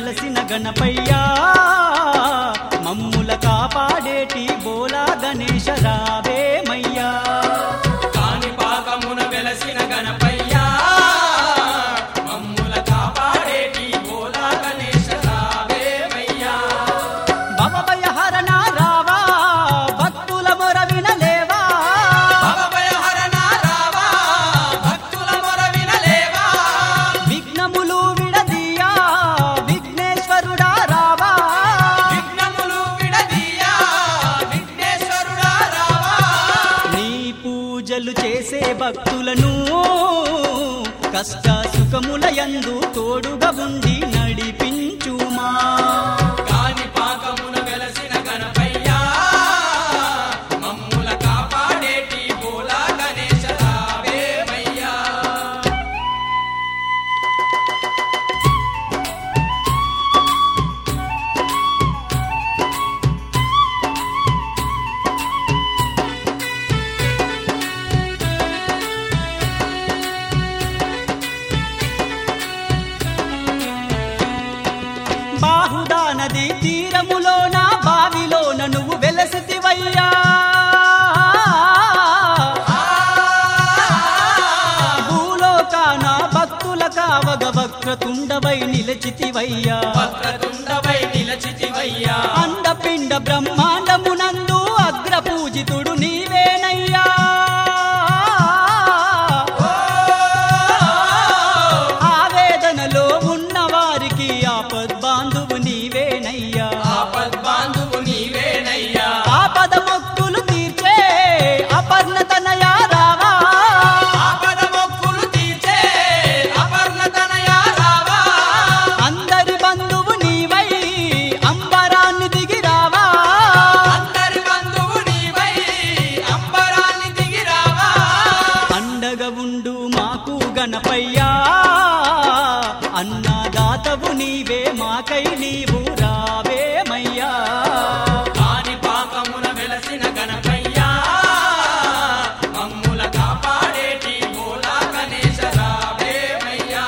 వెలసిన గణపయ్యా మమ్ముల కాపాడేటి బోలా గణేశ రావేమయ్యా కాణిపాకమున వెలసిన గణపయ్యా మమ్ముల కాపాడేటి బోలా గణేశ రావేమయ్యా భవభయ హరణ రావా భక్తుల మొర వినలేవా భవభయహరణ రావా భక్తుల మొర వినలేవా విఘ్నములు విడదీయా విఘ్నేశ్వరుడా రావా విఘ్నములు విడదీయా విఘ్నేశ్వరుడా రావా నీ పూజలు చేసే భక్తులను కష్ట సుఖముల యందు తోడుగా ఉండి నడిపించుమా కాణిపాకమున వెలసిన గణపయ్యా మమ్ముల కాపాడేటి బోలా గణేశ రావేమయ్యా బాహుదా నది తీరములోన బావిలోన నువ్వు వెలసితివయ్యా భూలోకాన భక్తుల కావగ వక్రతుండవై నిలచితివయ్యా వక్రతుండవై నిలచితివయ్యా అండపిండ బ్రహ్మాండమునందు అగ్ర పూజితుడు నీవేనయ్యా ఆవేదనలో ఉన్న వారికి ఆపద్బాంధువు నీవేనయ్యా ఆపద్బాంధువు నీవేనయ్యా ఆపద మొక్కులు తీర్చే అపర్ణతనయా రావా ఆపద మొక్కులు తీర్చే అపర్ణతనయా రావా అందరి బంధువు నీవై అంబరాన్ని దిగి రావా అందరి బంధువు నీవై అంబరాన్ని దిగి రావా అండగా ఉండు మాకు గణపయ్యా అన్నదాతవు నీవే మాకై నీవు రావేమయ్యా కాణిపాకమున వెలసిన గణపయ్యా మమ్ముల కాపాడేటి బోలా గణేశ రావేమయ్యా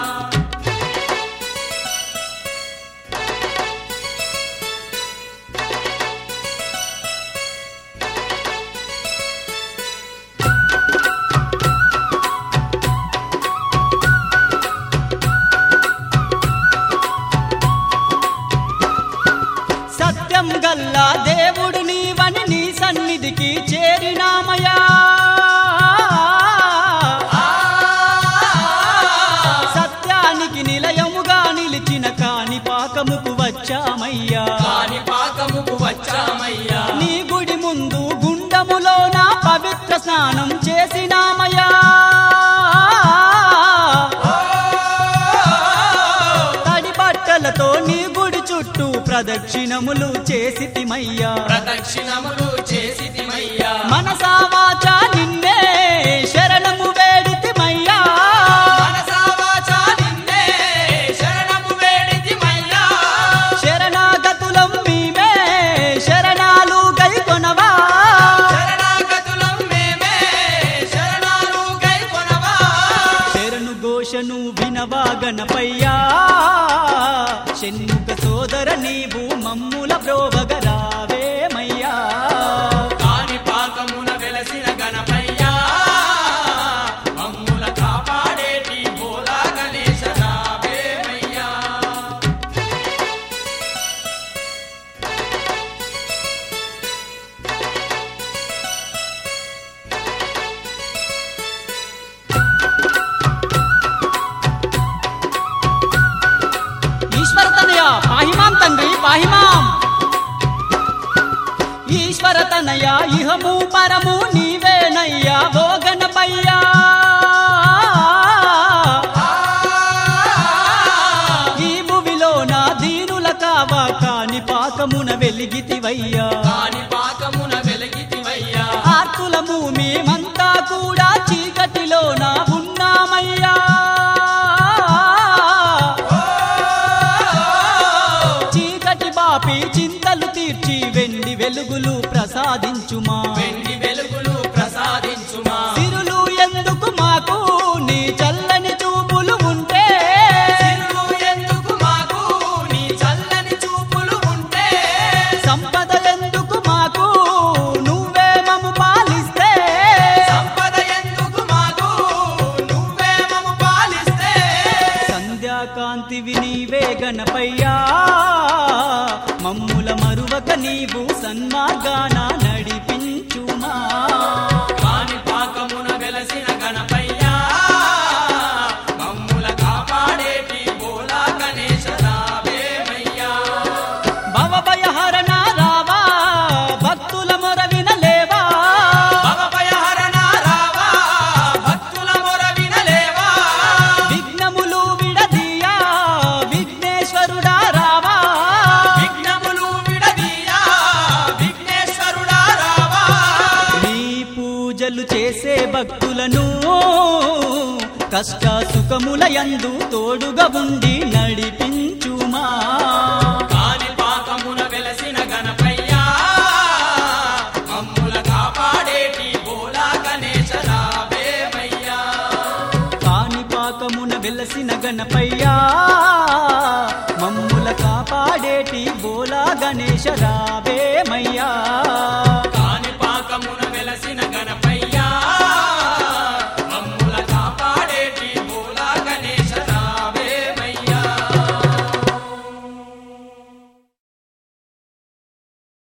సత్యం గల్లా దేవుడు నీవని నీ సన్నిధికి చేరినామయా సత్యానికి నిలయముగా నిలిచిన కాని పాకముకు వచ్చామయ్యా కాణిపాకముకు వచ్చామయ్యా నీ గుడి ముందు గుండములోన పవిత్ర స్నానం చేసినామయా తడి బట్టలతో నీ గుడి చుట్టూ ప్రదక్షిణములు చేసితిమయ్యా ప్రదక్షిణములు చేసితిమయ్యా మనసా వాచా నిన్నే శరణము వేడితిమయ్యా మనసా వాచా నిన్నే శరణము వేడితిమయ్యా శరణాగతులం మేమే శరణాలు గైకొనవా శరణాగతులం మేమే శరణాలు గైకొనవా శరణు ఘోషను వినవా గణపయ్యా షణ్ముఖ సోదర నీవు మమ్ముల బ్రోవగ రావేమయ్యా కాణిపాకమున వెలసిన గణపయ్యా మమ్ముల కాపాడేటి బోలా గణేశ రావేమయ్యా ఈశ్వర తనయ పాహిమాం తండ్రి పాహిమాం ఈశ్వర తనయ ఇహము పరము నీవేనయ్యా ఓ గణపయ్యా ఈ భువిలో నా దీనుల కావా కాని పాకమున వెలిగితివయ్యా కాణిపాకమున వెలిగితివయ్యా ఆర్తులము మేమంతా కూడా చీకటిలో నా ఉన్నామయ్యా చీకటి బాపి చింతలు తీర్చి వెండి వెలుగులు ప్రసాదించుమా వెండి వెలుగులు ప్రసాదించుమా సిరులు ఎందుకు మాకు నీ చల్లని చూపులు ఉంటే సిరులు ఎందుకు మాకు నీ మూర్తివి నీవే గణపయ్యా మమ్ముల మరువక నీవు సన్మార్గాన నడిపించుమా కాని పాకమున వెలసిన గణపయ్యా మమ్ముల కాపాడేటి బోలా గణేశ రావేమయ్యా భవభయహరణ రావా భక్తుల మొర వినలేవా భవభయహరణ రావా భక్తుల మొర వినలేవా విఘ్నములు విడదీయా విఘ్నేశ్వరుడా రావా విఘ్నములు విడదీయా విఘ్నేశ్వరుడా రావా నీ పూజలు చేసే భక్తులను కష్ట సుఖముల యందు తోడుగా ఉండి నడిపించుమా కాని పాకమున వెలసిన గణపయ్యా మమ్ముల కాపాడేటి బోలా గణేశ రావేమయ్యా కాణిపాకమున వెలసిన గణపయ్యా మమ్ముల కాపాడేటి బోలా గణేశ రావేమయ్యా